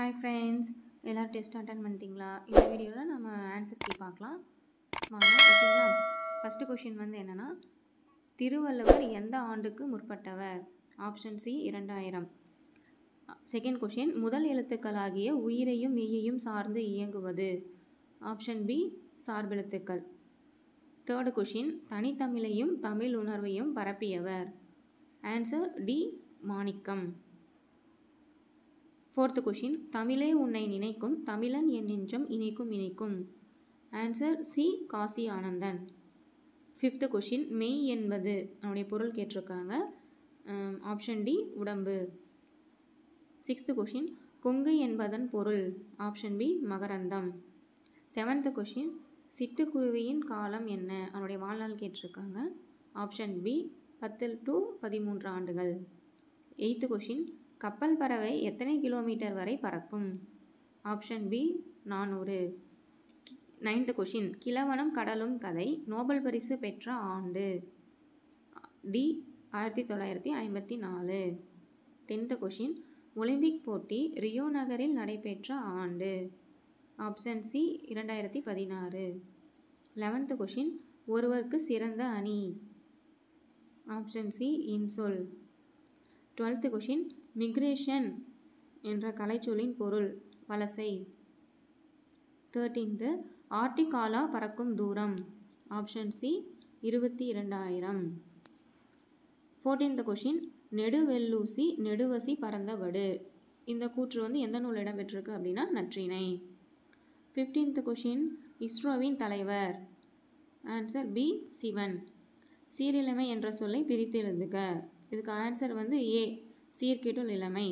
hi friends எல்லோரும் test attend பண்ணிட்டீங்களா இந்த வீடியோவில் நம்ம ஆன்சர் கீ பார்க்கலாம் வாங்க ஓகேங்களா ஃபஸ்ட்டு கொஷின் வந்து என்னென்னா திருவள்ளுவர் எந்த ஆண்டுக்கு முற்பட்டவர் ஆப்ஷன் சி இரண்டாயிரம் செகண்ட் கொஷின் முதல் எழுத்துக்களாகிய உயிரையும் மெய்யையும் சார்ந்து இயங்குவது ஆப்ஷன் பி சார்பெழுத்துக்கள் தேர்டு கொஷின் தனித்தமிழையும் தமிழ் உணர்வையும் பரப்பியவர் answer D Manikkam fourth question தமிழே உன்னை நினைக்கும் தமிழன் என் நெஞ்சம் இணைக்கும் இணைக்கும் answer C Kasi Anandan fifth question மெய் என்பது அவனுடைய பொருள் கேட்டிருக்காங்க ஆப்ஷன் டி உடம்பு சிக்ஸ்த்து கொஷின் கொங்கு என்பதன் பொருள் ஆப்ஷன் பி மகரந்தம் செவன்த்து கொஷின் சிட்டுக்குருவியின் காலம் என்ன அவனுடைய வாழ்நாள் கேட்டிருக்காங்க ஆப்ஷன் பி பத்து டு பதிமூன்று ஆண்டுகள் எயித்து கொஷின் கப்பல் பறவை எத்தனை கிலோமீட்டர் வரை பறக்கும் ஆப்ஷன் பி நானூறு நைன்த்து கொஷின் கிழவனும் கடலும் கதை நோபல் பரிசு பெற்ற ஆண்டு டி ஆயிரத்தி தொள்ளாயிரத்தி ஐம்பத்தி நாலு டென்த்து கொஷின் ஒலிம்பிக் போட்டி ரியோ நகரில் நடைபெற்ற ஆண்டு ஆப்ஷன் சி இரண்டாயிரத்தி பதினாறு லெவன்த்து கொஷின் ஒருவருக்கு சிறந்த அணி ஆப்ஷன் சி இன்சொல் டுவெல்த்து கொஷின் மிக்ரேஷன் என்ற கலைச்சொல்லின் பொருள் வலசை தேர்ட்டீன்த்து ஆர்டிகாலா பறக்கும் தூரம் ஆப்ஷன் சி இருபத்தி இரண்டாயிரம் ஃபோர்டீன்த் கொஷின் நெடுவெல்லூசி நெடுவசி பறந்தவடு இந்த கூற்று வந்து எந்த நூல் இடம்பெற்றிருக்கு அப்படின்னா நற்றினை ஃபிஃப்டீன்த் கொஷின் இஸ்ரோவின் தலைவர் ஆன்சர் பி சிவன் சீரிழமை என்ற சொல்லை பிரித்து எழுதுக இதுக்கு ஆன்சர் வந்து ஏ சீர்கேட்டுள் இளமை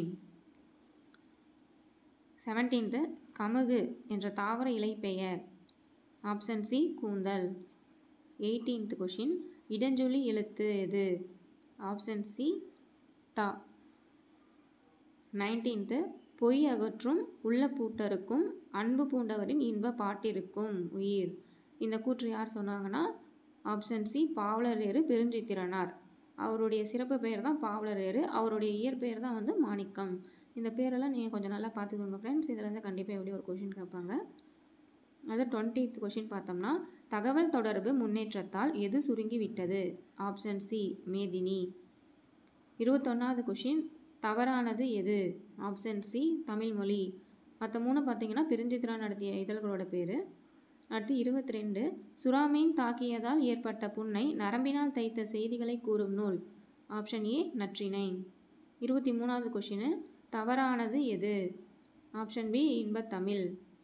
செவன்டீன்த்து கமுகு என்ற தாவர இலை பெயர் ஆப்ஷன் சி கூந்தல் எயிட்டீன்த் கொஷின் இடஞ்சொலி எழுத்து எது ஆப்ஷன் சி டா நைன்டீன்த்து பொய் அகற்றும் உள்ள பூட்டருக்கும் அன்பு பூண்டவரின் இன்ப பாட்டிருக்கும் உயிர் இந்த கூற்று யார் சொன்னாங்கன்னா ஆப்ஷன் சி பாவலரேறு பெருஞ்சித்திரனார் அவருடைய சிறப்பு பெயர் தான் பாவலரேறு அவருடைய இயற்பெயர் தான் வந்து மாணிக்கம் இந்த பேரெல்லாம் நீங்கள் கொஞ்சம் நல்லா பார்த்துக்கோங்க ஃப்ரெண்ட்ஸ் இதில் கண்டிப்பாக எப்படி ஒரு கொஷின் கேட்பாங்க அது டுவெண்ட்டித் கொஷின் பார்த்தோம்னா தகவல் தொடர்பு முன்னேற்றத்தால் எது சுருங்கி விட்டது ஆப்ஷன் சி மேதினி இருபத்தொன்னாவது கொஷின் தவறானது எது ஆப்ஷன் சி தமிழ்மொழி மற்ற மூணு பார்த்தீங்கன்னா பிரிஞ்சித்ரா நடத்திய இதழ்களோட பேர் அடுத்து இருபத்தி ரெண்டு சுறாமீன் தாக்கியதால் ஏற்பட்ட புண்ணை நரம்பினால் தைத்த செய்திகளை கூறும் நூல் ஆப்ஷன் ஏ நற்றினை இருபத்தி மூணாவது கொஷினு தவறானது எது ஆப்ஷன் பி இன்பத்தமிழ்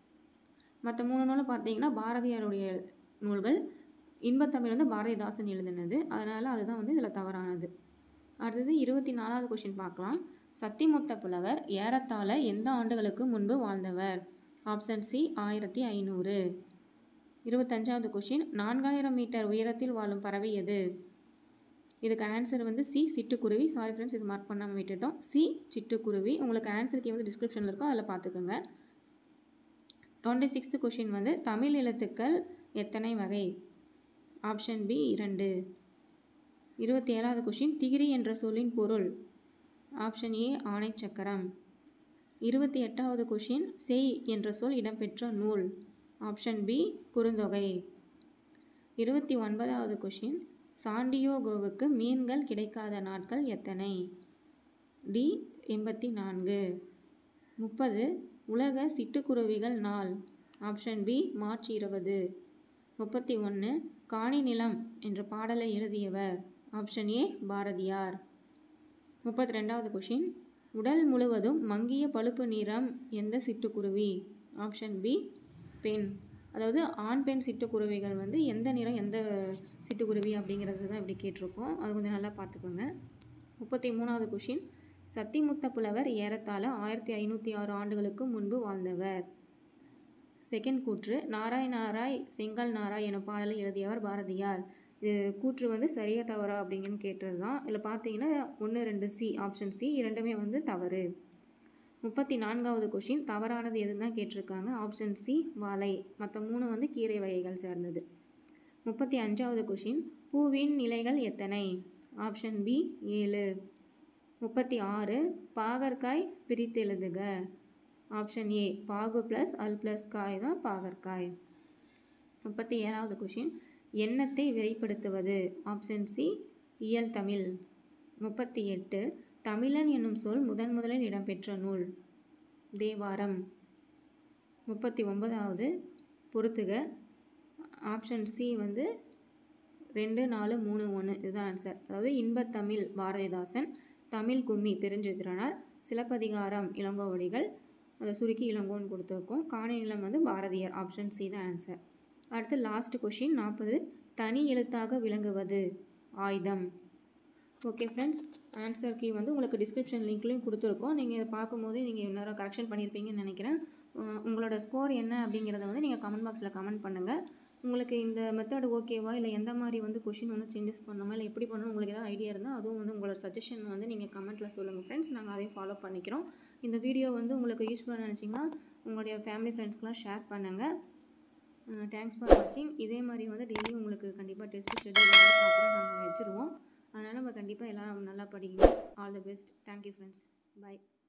மற்ற மூணு நூலும் பார்த்தீங்கன்னா பாரதியாருடைய நூல்கள் இன்பத்தமிழ் வந்து பாரதிதாசன் எழுதினது அதனால் அதுதான் வந்து இதில் தவறானது அடுத்தது இருபத்தி நாலாவது கொஷின் பார்க்கலாம் சத்திமுத்த புலவர் ஏறத்தாழ எந்த ஆண்டுகளுக்கு முன்பு வாழ்ந்தவர் ஆப்ஷன் சி ஆயிரத்தி ஐநூறு இருபத்தஞ்சாவது கொஷின் நான்காயிரம் மீட்டர் உயரத்தில் வாழும் பறவை எது இதுக்கு ஆன்சர் வந்து சி சிட்டுக்குருவி சாரி ஃப்ரெண்ட்ஸ் இது மார்க் பண்ணாமல் விட்டுட்டோம் சி சிட்டுக்குருவி உங்களுக்கு ஆன்சருக்கு வந்து டிஸ்கிரிப்ஷனில் இருக்கும் அதில் பார்த்துக்கோங்க டுவெண்ட்டி சிக்ஸ்த்து கொஷின் வந்து தமிழ் எழுத்துக்கள் எத்தனை வகை ஆப்ஷன் பி இரண்டு இருபத்தி ஏழாவது கொஷின் திகிரி என்ற சொல்லின் பொருள் ஆப்ஷன் ஏ ஆணை சக்கரம் இருபத்தி எட்டாவது கொஷின் செய் என்ற சொல் இடம்பெற்ற நூல் ஆப்ஷன் பி குறுந்தொகை இருபத்தி ஒன்பதாவது கொஷின் சாண்டியோகோவுக்கு மீன்கள் கிடைக்காத நாட்கள் எத்தனை டி எண்பத்தி நான்கு முப்பது உலக சிட்டுக்குருவிகள் நாள் ஆப்ஷன் பி மார்ச் இருபது முப்பத்தி ஒன்று காணி நிலம் என்ற பாடலை எழுதியவர் ஆப்ஷன் ஏ பாரதியார் முப்பத்தி ரெண்டாவது கொஷின் உடல் முழுவதும் மங்கிய பழுப்பு நிறம் எந்த சிட்டுக்குருவி ஆப்ஷன் பி பெண் அதாவது ஆண் பெண் சிட்டுக்குருவிகள் வந்து எந்த நிறம் எந்த சிட்டுக்குருவி அப்படிங்கிறது தான் இப்படி கேட்டிருக்கோம் அது கொஞ்சம் நல்லா பார்த்துக்கோங்க முப்பத்தி மூணாவது கொஷின் சத்திமுத்த புலவர் ஏறத்தாழ ஆயிரத்தி ஐநூற்றி ஆறு ஆண்டுகளுக்கு முன்பு வாழ்ந்தவர் செகண்ட் கூற்று நாராய் நாராய் செங்கல் நாராய் எனும் பாடலை எழுதியவர் பாரதியார் இது கூற்று வந்து சரியா தவறா அப்படிங்கன்னு கேட்டது தான் இதில் பார்த்தீங்கன்னா ஒன்று ரெண்டு சி ஆப்ஷன் சி இரண்டுமே வந்து தவறு முப்பத்தி நான்காவது கொஷின் தவறானது எதுன்னு தான் கேட்டிருக்காங்க ஆப்ஷன் சி வாழை மற்ற மூணு வந்து கீரை வகைகள் சேர்ந்தது முப்பத்தி அஞ்சாவது கொஷின் பூவின் நிலைகள் எத்தனை ஆப்ஷன் பி ஏழு முப்பத்தி ஆறு பாகற்காய் பிரித்தெழுதுக ஆப்ஷன் ஏ பாகு ப்ளஸ் அல் ப்ளஸ் காய் தான் பாகற்காய் முப்பத்தி ஏழாவது கொஷின் எண்ணத்தை வெளிப்படுத்துவது ஆப்ஷன் சி இயல் தமிழ் முப்பத்தி எட்டு தமிழன் என்னும் சொல் முதன் முதலில் இடம்பெற்ற நூல் தேவாரம் முப்பத்தி ஒன்பதாவது பொறுத்துக ஆப்ஷன் சி வந்து ரெண்டு நாலு மூணு ஒன்று இதுதான் ஆன்சர் அதாவது இன்பத்தமிழ் பாரதிதாசன் தமிழ் கும்மி பெருஞ்சித்திரனார் சிலப்பதிகாரம் இளங்கோவடிகள் அதை சுருக்கி இளங்கோன்னு கொடுத்துருக்கோம் காணிநிலம் வந்து பாரதியார் ஆப்ஷன் சி தான் ஆன்சர் அடுத்து லாஸ்ட் கொஷின் நாற்பது தனி எழுத்தாக விளங்குவது ஆயுதம் ஓகே ஃப்ரெண்ட்ஸ் ஆன்சர் கீ வந்து உங்களுக்கு டிஸ்கிரிப்ஷன் லிங்க்லையும் கொடுத்துருக்கோம் நீங்கள் இதை பார்க்கும்போது நீங்கள் இன்னும் கரெக்ஷன் பண்ணியிருப்பீங்கன்னு நினைக்கிறேன் உம், உங்களோட ஸ்கோர் என்ன அப்படிங்கிறத வந்து நீங்கள் கமெண்ட் பாக்ஸில் கமெண்ட் பண்ணுங்கள் உங்களுக்கு இந்த மெத்தட் ஓகேவா இல்லை எந்த மாதிரி வந்து கொஷின் வந்து சேஞ்சஸ் பண்ணணுமா இல்லை எப்படி பண்ணணும் உங்களுக்கு ஏதாவது ஐடியா இருந்தால் அதுவும் வந்து உங்களோட சஜஷன் வந்து நீங்கள் கமெண்ட்டில் சொல்லுங்கள் ஃப்ரெண்ட்ஸ் நாங்கள் அதையும் ஃபாலோ பண்ணிக்கிறோம் இந்த வீடியோ வந்து உங்களுக்கு யூஸ்ஃபுல்லாக நினச்சிங்கன்னா உங்களுடைய ஃபேமிலி ஃப்ரெண்ட்ஸ்க்கெலாம் ஷேர் பண்ணுங்கள் தேங்க்ஸ் ஃபார் வாட்சிங் இதே மாதிரி வந்து டெய்லி உங்களுக்கு கண்டிப்பாக டெஸ்ட் ஷெட்யூல் வந்து ப்ராப்பராக நாங்கள் வச்சுருவோம் அதனால் நம்ம கண்டிப்பாக எல்லாம் நல்லா படிக்கணும் all the best thank you friends by